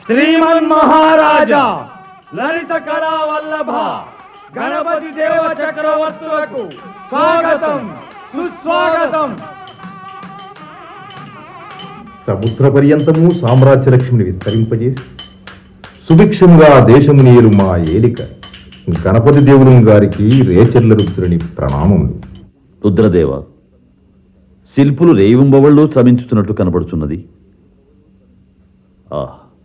శ్రీమన్ మహారాజా లలిత కళా వల్లభ గణపతి దేవ చక్రవర్తులకు స్వాగతం సుస్వాగతం సముద్ర పర్యంతము సామ్రాజ్య లక్ష్మిని విస్తరింపజేసి సుభిక్షముగా దేశము నీరు మా ఏలిక గణపతి దేవుడు గారికి రేచర్ల రుద్రుని ప్రణామములు రుద్రదేవ శిల్పులు రేయింబవళ్ళు శ్రమించుతున్నట్టు కనబడుచున్నది ఆ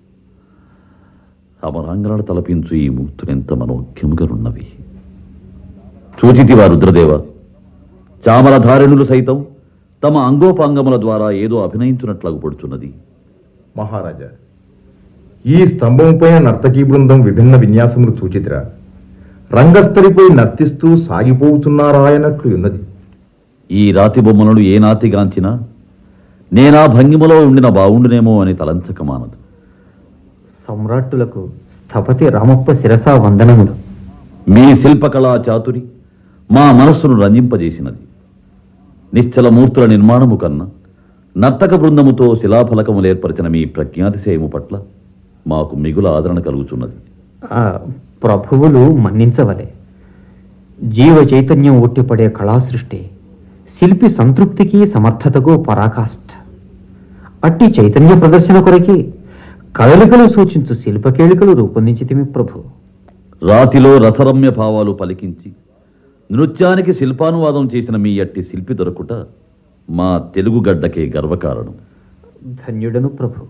అమరాంగణను తలపించు ఈ మూర్తులెంత మనోజ్ఞముగానున్నవి చూచితివా రుద్రదేవ చామరధారణులు సైతం తమ అంగోపాంగముల ద్వారా ఏదో అభినయించున్నట్లు పడుచున్నది మహారాజా ఈ స్తంభముపై నర్తకీ బృందం విభిన్న విన్యాసములు సూచితిరా రంగస్థలిపై నర్తిస్తూ సాగిపోతున్నారాయనట్లు ఉన్నది ఈ రాతి బొమ్మలను ఏ నాతిగాంచినా నేనా భంగిమలో ఉండిన బావుండునేమో అని తలంచక మానదు సమ్రాట్టులకు స్థపతి రామప్ప శిరసా వందనములు మీ శిల్పకళా చాతురి మా మనస్సును రంజింపజేసినది నిశ్చల మూర్తుల నిర్మాణము కన్నా నర్తక బృందముతో శిలాఫలకములు ఏర్పరిచిన మీ ప్రజ్ఞాతిశయము పట్ల మాకు మిగుల ఆదరణ కలుగుచున్నది ఆ, ప్రభువులు మన్నించవలే జీవ చైతన్యం ఒట్టిపడే కళాసృష్టి శిల్పి సంతృప్తికి సమర్థతకు పరాకాష్ఠ అట్టి చైతన్య ప్రదర్శన కొరకి కదలికలు సూచించు శిల్పకేళికలు రూపొందించితిమి ప్రభు రాతిలో రసరమ్య భావాలు పలికించి నృత్యానికి శిల్పానువాదం చేసిన మీ అట్టి శిల్పి దొరకుట మా తెలుగు గడ్డకే గర్వకారణం ధన్యుడను ప్రభు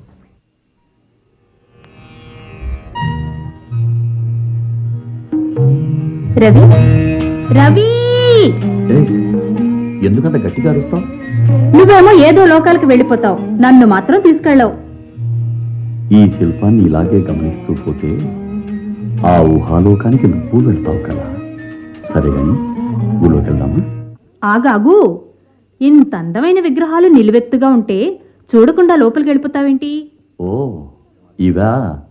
రవి రవి ఎందుకంత గట్టిగా అరుస్తాం నువ్వేమో ఏదో లోకాలకు వెళ్ళిపోతావు నన్ను మాత్రం తీసుకెళ్ళవు ఈ శిల్పాన్ని ఇలాగే గమనిస్తూ పోతే ఆ ఊహాలోకానికి నువ్వు వెళ్తావు కదా సరే గాని ఊళ్ళోకి వెళ్దామా ఆగాగు ఇంత అందమైన విగ్రహాలు నిలువెత్తుగా ఉంటే చూడకుండా లోపలికి వెళ్ళిపోతావేంటి ఓ ఇవా